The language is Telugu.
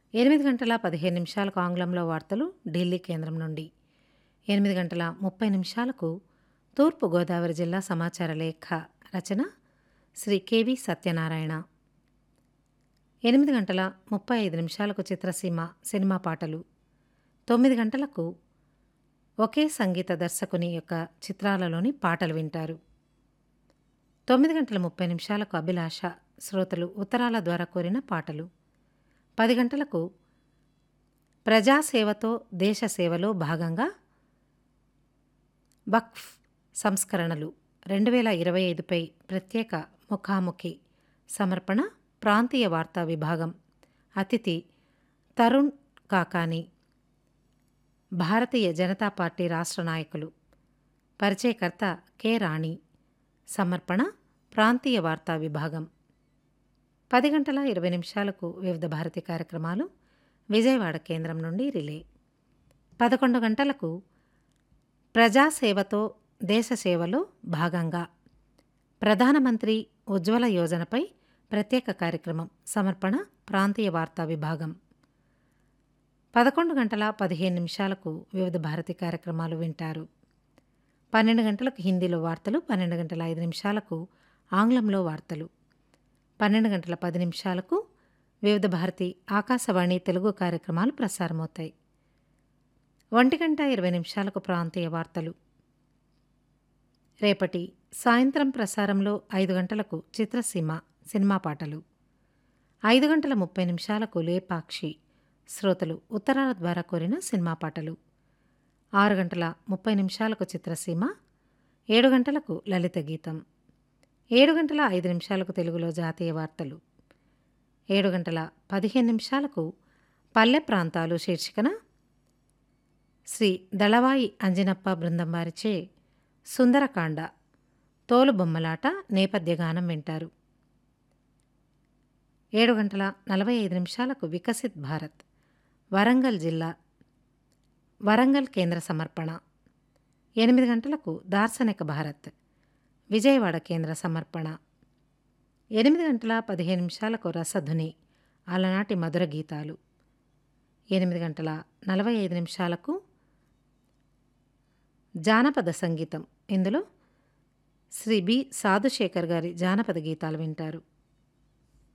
ఎనిమిది గంటల పదిహేను నిమిషాలకు ఆంగ్లంలో వార్తలు ఢిల్లీ కేంద్రం నుండి ఎనిమిది గంటల ముప్పై నిమిషాలకు తూర్పు గోదావరి జిల్లా సమాచార లేఖ రచన శ్రీ కెవి సత్యనారాయణ ఎనిమిది గంటల ముప్పై ఐదు నిమిషాలకు చిత్రసీమ సినిమా పాటలు తొమ్మిది గంటలకు ఒకే సంగీత దర్శకుని యొక్క చిత్రాలలోని పాటలు వింటారు తొమ్మిది గంటల ముప్పై నిమిషాలకు అభిలాష శ్రోతలు ఉత్తరాల ద్వారా కోరిన పాటలు పది గంటలకు ప్రజాసేవతో దేశ సేవలో భాగంగా వక్ఫ్ సంస్కరణలు రెండు వేల ఇరవై ఐదుపై ప్రత్యేక ముఖాముఖి సమర్పణ ప్రాంతీయ వార్తా విభాగం అతిథి తరుణ్ కాకాని భారతీయ జనతా పార్టీ రాష్ట్ర నాయకులు పరిచయకర్త కె రాణి సమర్పణ ప్రాంతీయ వార్తా విభాగం పది గంటల ఇరవై నిమిషాలకు వివిధ భారతి కార్యక్రమాలు విజయవాడ కేంద్రం నుండి రిలే పదకొండు గంటలకు ప్రజాసేవతో దేశ సేవలో భాగంగా ప్రధానమంత్రి ఉజ్వల యోజనపై ప్రత్యేక కార్యక్రమం సమర్పణ ప్రాంతీయ వార్తా విభాగం పదకొండు గంటల పదిహేను నిమిషాలకు వివిధ భారతి కార్యక్రమాలు వింటారు పన్నెండు గంటలకు హిందీలో వార్తలు పన్నెండు గంటల ఐదు నిమిషాలకు ఆంగ్లంలో వార్తలు పన్నెండు గంటల పది నిమిషాలకు వివిధ భారతి ఆకాశవాణి తెలుగు కార్యక్రమాలు ప్రసారమవుతాయి ఒంటి గంట ఇరవై నిమిషాలకు ప్రాంతీయ వార్తలు రేపటి సాయంత్రం ప్రసారంలో ఐదు గంటలకు చిత్రసీమ సినిమా పాటలు ఐదు గంటల ముప్పై నిమిషాలకు లేపాక్షి శ్రోతలు ఉత్తరాల ద్వారా కోరిన సినిమా పాటలు ఆరు గంటల ముప్పై నిమిషాలకు చిత్రసీమ ఏడు గంటలకు లలిత గీతం ఏడు గంటల ఐదు నిమిషాలకు తెలుగులో జాతీయ వార్తలు ఏడు గంటల పదిహేను నిమిషాలకు పల్లె ప్రాంతాలు శీర్షికన శ్రీ దళవాయి అంజనప్ప బృందం వారిచే సుందరకాండ తోలుబొమ్మలాట నేపథ్య గానం వింటారు ఏడు గంటల నలభై ఐదు నిమిషాలకు వికసిత్ భారత్ వరంగల్ జిల్లా వరంగల్ కేంద్ర సమర్పణ ఎనిమిది గంటలకు దార్శనిక భారత్ విజయవాడ కేంద్ర సమర్పణ ఎనిమిది గంటల పదిహేను నిమిషాలకు రసధుని అలనాటి మధుర గీతాలు ఎనిమిది గంటల నలభై ఐదు నిమిషాలకు జానపద సంగీతం ఇందులో శ్రీ బి సాధుశేఖర్ గారి జానపద గీతాలు వింటారు